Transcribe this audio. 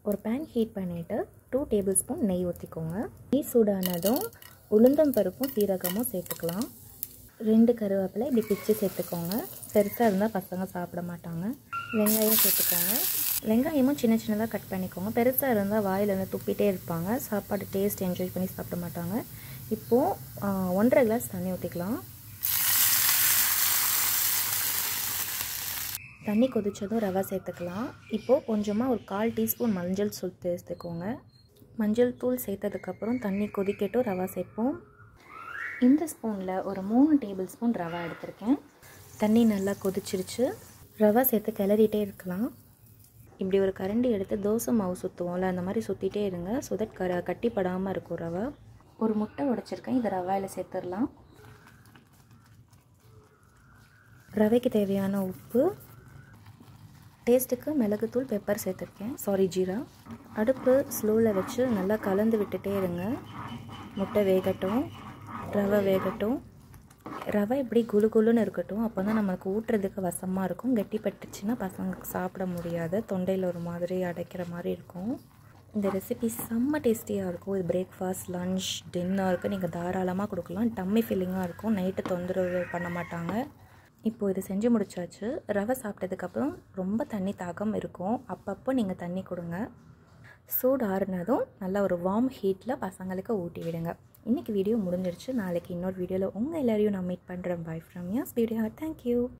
ஒரு pan heat பண்ணிவிட்டு two tablespoon நெய் ஊற்றிக்கோங்க நெய் சூடானதும் உளுந்தம் பருப்பும் சீரகமும் சேர்த்துக்கலாம் ரெண்டு கருவேப்பிலை இப்படி பிச்சு சேர்த்துக்கோங்க பெருசாக இருந்தால் பசங்க சாப்பிட மாட்டாங்க வெங்காயம் சேர்த்துக்கோங்க வெங்காயமும் சின்ன சின்னதாக கட் பண்ணிக்கோங்க பெருசாக இருந்தால் வாயில் வந்து துப்பிட்டே இருப்பாங்க சாப்பாடு டேஸ்ட் என்ஜாய் பண்ணி சாப்பிட மாட்டாங்க இப்போது ஒன்றரை கிளாஸ் தண்ணி ஊற்றிக்கலாம் தண்ணி கொதித்ததும் ரவை சேர்த்துக்கலாம் இப்போது கொஞ்சமாக ஒரு கால் டீஸ்பூன் மஞ்சள் தூள் சேர்த்துக்கோங்க மஞ்சள் தூள் சேர்த்ததுக்கப்புறம் தண்ணி கொதிக்கட்டும் ரவை சேர்ப்போம் இந்த ஸ்பூனில் ஒரு மூணு டேபிள் ஸ்பூன் ரவை எடுத்திருக்கேன் தண்ணி நல்லா கொதிச்சிருச்சு ரவை சேர்த்து கிளறிட்டே இருக்கலாம் இப்படி ஒரு கரண்டி எடுத்து தோசை மாவு சுற்றுவோம்ல அந்த மாதிரி சுற்றிட்டே இருங்க ஸோ தட் கர கட்டிப்படாமல் இருக்கும் ரவை ஒரு முட்டை உடைச்சிருக்கேன் இதை ரவையில் சேர்த்துடலாம் ரவைக்கு தேவையான உப்பு டேஸ்ட்டுக்கு மிளகுத்தூள் பெப்பர் சேர்த்துருக்கேன் சாரி ஜீரா அடுப்பு ஸ்லோவில் வச்சு நல்லா கலந்து விட்டுட்டே இருங்க முட்டை வேகட்டும் ரவை வேகட்டும் ரவை இப்படி குளு குளுன்னு இருக்கட்டும் அப்போ தான் நமக்கு ஊட்டுறதுக்கு வசமாக இருக்கும் கெட்டி பட்டுச்சுன்னா பசங்களுக்கு சாப்பிட முடியாது தொண்டையில் ஒரு மாதிரி அடைக்கிற மாதிரி இருக்கும் இந்த ரெசிபி செம்ம டேஸ்டியாக இருக்கும் இது பிரேக்ஃபாஸ்ட் லன்ச் டின்னருக்கு நீங்கள் தாராளமாக கொடுக்கலாம் டம்மி ஃபில்லிங்காக இருக்கும் நைட்டு தொந்தரவு பண்ண மாட்டாங்க இப்போது இது செஞ்சு முடிச்சாச்சு ரவை சாப்பிட்டதுக்கப்புறம் ரொம்ப தண்ணி தாகம் இருக்கும் அப்பப்போ நீங்கள் தண்ணி கொடுங்க சூடு ஆறுனதும் நல்லா ஒரு வார்ம் ஹீட்டில் பசங்களுக்கு ஊட்டி விடுங்க இன்றைக்கி வீடியோ முடிஞ்சிருச்சு நாளைக்கு இன்னொரு வீடியோவில் உங்கள் எல்லோரையும் நான் மீட் பண்ணுறேன் பை ஃப்ரம் யாஸ் வீடியோ தேங்க்யூ